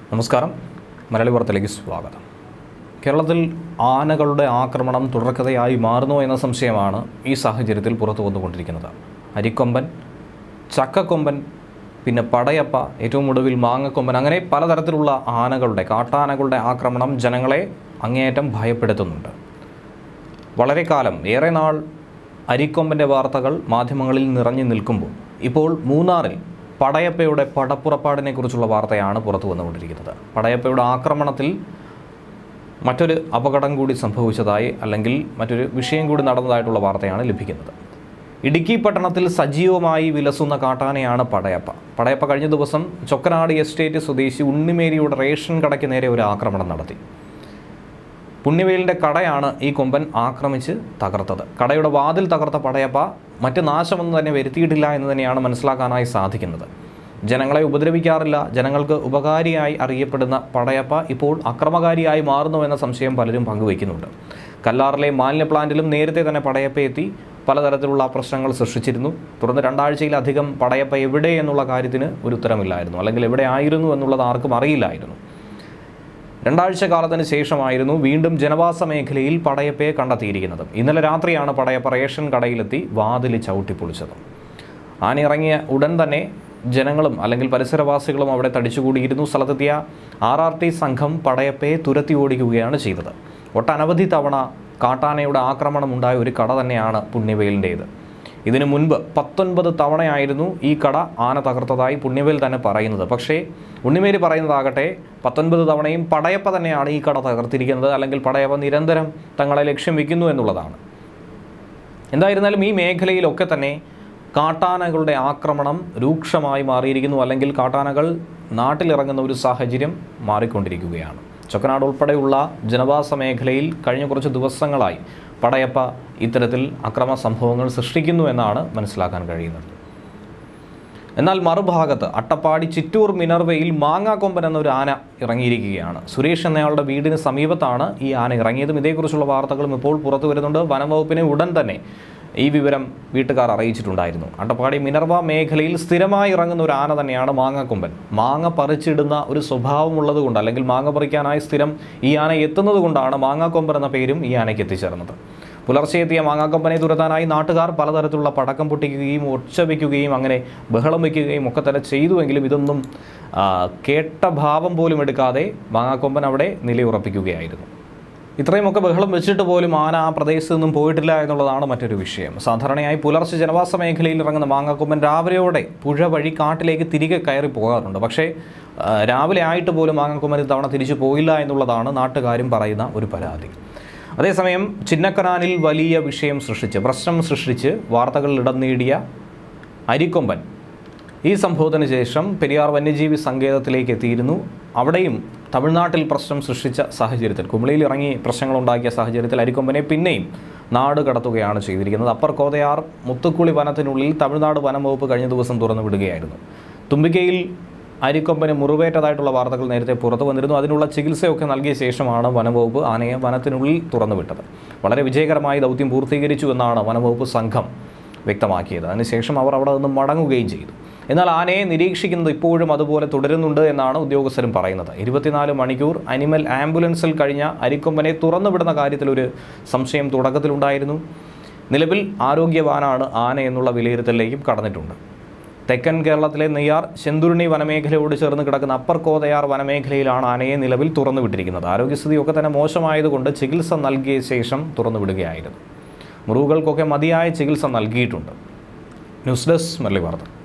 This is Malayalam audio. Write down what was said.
നമസ്കാരം മലയാളി വാർത്തയിലേക്ക് സ്വാഗതം കേരളത്തിൽ ആനകളുടെ ആക്രമണം തുടർക്കഥയായി മാറുന്നു എന്ന സംശയമാണ് ഈ സാഹചര്യത്തിൽ പുറത്തു വന്നുകൊണ്ടിരിക്കുന്നത് അരിക്കൊമ്പൻ ചക്കക്കൊമ്പൻ പിന്നെ പടയപ്പ ഏറ്റവും ഒടുവിൽ മാങ്ങക്കൊമ്പൻ അങ്ങനെ പലതരത്തിലുള്ള ആനകളുടെ കാട്ടാനകളുടെ ആക്രമണം ജനങ്ങളെ അങ്ങേയറ്റം ഭയപ്പെടുത്തുന്നുണ്ട് വളരെ കാലം ഏറെ നാൾ അരിക്കൊമ്പൻ്റെ വാർത്തകൾ മാധ്യമങ്ങളിൽ നിറഞ്ഞു നിൽക്കുമ്പോൾ ഇപ്പോൾ മൂന്നാറിൽ പടയപ്പയുടെ പടപ്പുറപ്പാടിനെ കുറിച്ചുള്ള വാർത്തയാണ് പുറത്തു വന്നുകൊണ്ടിരിക്കുന്നത് പടയപ്പയുടെ ആക്രമണത്തിൽ മറ്റൊരു അപകടം കൂടി സംഭവിച്ചതായി അല്ലെങ്കിൽ മറ്റൊരു വിഷയം കൂടി നടന്നതായിട്ടുള്ള വാർത്തയാണ് ലഭിക്കുന്നത് ഇടുക്കി പട്ടണത്തിൽ സജീവമായി വിലസുന്ന കാട്ടാനയാണ് പടയപ്പ പടയപ്പ കഴിഞ്ഞ ദിവസം ചൊക്കനാട് എസ്റ്റേറ്റ് സ്വദേശി ഉണ്ണിമേരിയുടെ റേഷൻ കടയ്ക്ക് നേരെ ഒരു ആക്രമണം നടത്തി പുണ്യവേലിൻ്റെ കടയാണ് ഈ കൊമ്പൻ ആക്രമിച്ച് തകർത്തത് കടയുടെ വാതിൽ തകർത്ത പടയപ്പ മറ്റ് നാശമൊന്നും തന്നെ വരുത്തിയിട്ടില്ല എന്ന് തന്നെയാണ് മനസ്സിലാക്കാനായി സാധിക്കുന്നത് ജനങ്ങളെ ഉപദ്രവിക്കാറില്ല ജനങ്ങൾക്ക് ഉപകാരിയായി അറിയപ്പെടുന്ന പടയപ്പ ഇപ്പോൾ അക്രമകാരിയായി മാറുന്നു എന്ന സംശയം പലരും പങ്കുവയ്ക്കുന്നുണ്ട് കല്ലാറിലെ മാലിന്യ പ്ലാന്റിലും നേരത്തെ തന്നെ പടയപ്പ എത്തി പലതരത്തിലുള്ള പ്രശ്നങ്ങൾ സൃഷ്ടിച്ചിരുന്നു തുടർന്ന് രണ്ടാഴ്ചയിലധികം പടയപ്പ എവിടെ എന്നുള്ള കാര്യത്തിന് ഒരു ഉത്തരമില്ലായിരുന്നു അല്ലെങ്കിൽ എവിടെ ആയിരുന്നു എന്നുള്ളത് ആർക്കും അറിയില്ലായിരുന്നു രണ്ടാഴ്ച കാലത്തിന് ശേഷമായിരുന്നു വീണ്ടും ജനവാസ മേഖലയിൽ പടയപ്പയെ കണ്ടെത്തിയിരിക്കുന്നത് ഇന്നലെ രാത്രിയാണ് പടയപ്പ റേഷൻ കടയിലെത്തി വാതിൽ ചവിട്ടിപ്പൊളിച്ചത് ആന ഇറങ്ങിയ ഉടൻ തന്നെ ജനങ്ങളും അല്ലെങ്കിൽ പരിസരവാസികളും അവിടെ തടിച്ചുകൂടിയിരുന്നു സ്ഥലത്തെത്തിയ ആർ ആർ ടി സംഘം പടയപ്പയെ തുരത്തി ഓടിക്കുകയാണ് ചെയ്തത് ഒട്ടനവധി തവണ കാട്ടാനയുടെ ആക്രമണം ഉണ്ടായ ഒരു കട തന്നെയാണ് പുണ്യവേലിൻ്റേത് ഇതിനു മുൻപ് പത്തൊൻപത് തവണയായിരുന്നു ഈ കട ആന തകർത്തതായി പുണ്യവേൽ തന്നെ പറയുന്നത് പക്ഷേ ഉണ്ണിമേരി പറയുന്നതാകട്ടെ പത്തൊൻപത് തവണയും പടയപ്പ തന്നെയാണ് ഈ കട തകർത്തിരിക്കുന്നത് അല്ലെങ്കിൽ പടയപ്പ നിരന്തരം തങ്ങളെ ലക്ഷ്യം വയ്ക്കുന്നു എന്നുള്ളതാണ് എന്തായിരുന്നാലും ഈ മേഖലയിലൊക്കെ തന്നെ കാട്ടാനകളുടെ ആക്രമണം രൂക്ഷമായി മാറിയിരിക്കുന്നു അല്ലെങ്കിൽ കാട്ടാനകൾ നാട്ടിലിറങ്ങുന്ന ഒരു സാഹചര്യം മാറിക്കൊണ്ടിരിക്കുകയാണ് ചൊക്കനാട് ഉൾപ്പെടെയുള്ള ജനവാസ മേഖലയിൽ കഴിഞ്ഞ കുറച്ച് ദിവസങ്ങളായി പടയപ്പ ഇത്തരത്തിൽ അക്രമ സംഭവങ്ങൾ സൃഷ്ടിക്കുന്നു എന്നാണ് മനസ്സിലാക്കാൻ കഴിയുന്നത് എന്നാൽ മറുഭാഗത്ത് അട്ടപ്പാടി ചിറ്റൂർ മിനർവയിൽ മാങ്ങാക്കൊമ്പൻ എന്നൊരു ആന ഇറങ്ങിയിരിക്കുകയാണ് സുരേഷ് എന്നയാളുടെ വീടിന് സമീപത്താണ് ഈ ആന ഇറങ്ങിയതും ഇതേക്കുറിച്ചുള്ള വാർത്തകളും ഇപ്പോൾ പുറത്തു വരുന്നുണ്ട് വനംവകുപ്പിനെ ഉടൻ തന്നെ ഈ വിവരം വീട്ടുകാർ അറിയിച്ചിട്ടുണ്ടായിരുന്നു അട്ടപ്പാടി മിനർവ മേഖലയിൽ സ്ഥിരമായി ഇറങ്ങുന്ന ഒരു ആന തന്നെയാണ് മാങ്ങാക്കൊമ്പൻ മാങ്ങ പറിച്ചിടുന്ന ഒരു സ്വഭാവമുള്ളത് കൊണ്ട് അല്ലെങ്കിൽ മാങ്ങ പറിക്കാനായി സ്ഥിരം ഈ ആന എത്തുന്നത് കൊണ്ടാണ് മാങ്ങാക്കൊമ്പൻ എന്ന പേരും ഈ ആനയ്ക്ക് എത്തിച്ചേർന്നത് പുലർച്ചെ എത്തിയ മാങ്ങാക്കൊമ്പനെ തുരത്താനായി നാട്ടുകാർ പലതരത്തിലുള്ള പടക്കം പൊട്ടിക്കുകയും ഒച്ച വയ്ക്കുകയും അങ്ങനെ ബഹളം വയ്ക്കുകയും ഒക്കെ തന്നെ ചെയ്തുവെങ്കിലും ഇതൊന്നും ആ, കേട്ട ഭാവം പോലും എടുക്കാതെ മാങ്ങാക്കൊമ്പൻ അവിടെ നിലയുറപ്പിക്കുകയായിരുന്നു ഇത്രയുമൊക്കെ ബഹളം വെച്ചിട്ട് പോലും ആന ആ പ്രദേശത്ത് നിന്നും പോയിട്ടില്ല എന്നുള്ളതാണ് മറ്റൊരു വിഷയം സാധാരണയായി പുലർച്ചെ ജനവാസ മേഖലയിൽ ഇറങ്ങുന്ന മാങ്ങാക്കൊമ്പൻ രാവിലെയോടെ പുഴ വഴി കാട്ടിലേക്ക് തിരികെ കയറി പോകാറുണ്ട് പക്ഷേ ആ, രാവിലെ ആയിട്ട് പോലും മാങ്ങാക്കൊമ്പൻ ഇത്തവണ തിരിച്ചു പോയില്ല എന്നുള്ളതാണ് നാട്ടുകാരും പറയുന്ന ഒരു പരാതി അതേസമയം ചിന്നക്കനാലിൽ വലിയ വിഷയം സൃഷ്ടിച്ച് പ്രശ്നം സൃഷ്ടിച്ച് വാർത്തകളിൽ ഇടം നേടിയ അരിക്കൊമ്പൻ ഈ സംഭവത്തിന് ശേഷം പെരിയാർ വന്യജീവി സങ്കേതത്തിലേക്ക് എത്തിയിരുന്നു അവിടെയും തമിഴ്നാട്ടിൽ പ്രശ്നം സൃഷ്ടിച്ച സാഹചര്യത്തിൽ കുമിളിയിൽ ഇറങ്ങി പ്രശ്നങ്ങളുണ്ടാക്കിയ സാഹചര്യത്തിൽ അരിക്കൊമ്പനെ പിന്നെയും നാട് കടത്തുകയാണ് ചെയ്തിരിക്കുന്നത് അപ്പർ കോതയാർ മുത്തുക്കുളി വനത്തിനുള്ളിൽ തമിഴ്നാട് വനം വകുപ്പ് കഴിഞ്ഞ ദിവസം തുറന്നു വിടുകയായിരുന്നു തുമ്പിക്കയിൽ അരിക്കൊമ്പന് മുറിവേറ്റതായിട്ടുള്ള വാർത്തകൾ നേരത്തെ പുറത്തു വന്നിരുന്നു അതിനുള്ള ചികിത്സയൊക്കെ നൽകിയ ശേഷമാണ് വനംവകുപ്പ് ആനയെ വനത്തിനുള്ളിൽ തുറന്നു വിട്ടത് വളരെ വിജയകരമായി ദൗത്യം പൂർത്തീകരിച്ചു എന്നാണ് വനംവകുപ്പ് സംഘം വ്യക്തമാക്കിയത് അതിനുശേഷം അവർ അവിടെ നിന്ന് മടങ്ങുകയും ചെയ്തു എന്നാൽ ആനയെ നിരീക്ഷിക്കുന്നത് ഇപ്പോഴും അതുപോലെ തുടരുന്നുണ്ട് എന്നാണ് ഉദ്യോഗസ്ഥരും പറയുന്നത് ഇരുപത്തിനാല് മണിക്കൂർ അനിമൽ ആംബുലൻസിൽ കഴിഞ്ഞ അരിക്കൊമ്പനെ തുറന്നുവിടുന്ന കാര്യത്തിൽ ഒരു സംശയം തുടക്കത്തിലുണ്ടായിരുന്നു നിലവിൽ ആരോഗ്യവാനാണ് ആന എന്നുള്ള വിലയിരുത്തലിലേക്കും കടന്നിട്ടുണ്ട് തെക്കൻ കേരളത്തിലെ നെയ്യാർ ശെന്തുരുണി വനമേഖലയോട് ചേർന്ന് കിടക്കുന്ന അപ്പർ കോതയാർ വനമേഖലയിലാണ് ആനയെ നിലവിൽ തുറന്നുവിട്ടിരിക്കുന്നത് ആരോഗ്യസ്ഥിതിയൊക്കെ തന്നെ മോശമായതുകൊണ്ട് ചികിത്സ നൽകിയ ശേഷം തുറന്നുവിടുകയായിരുന്നു മുറിവുകൾക്കൊക്കെ മതിയായ ചികിത്സ നൽകിയിട്ടുണ്ട് ന്യൂസ് ഡെസ്ക് മുരളി വാർത്ത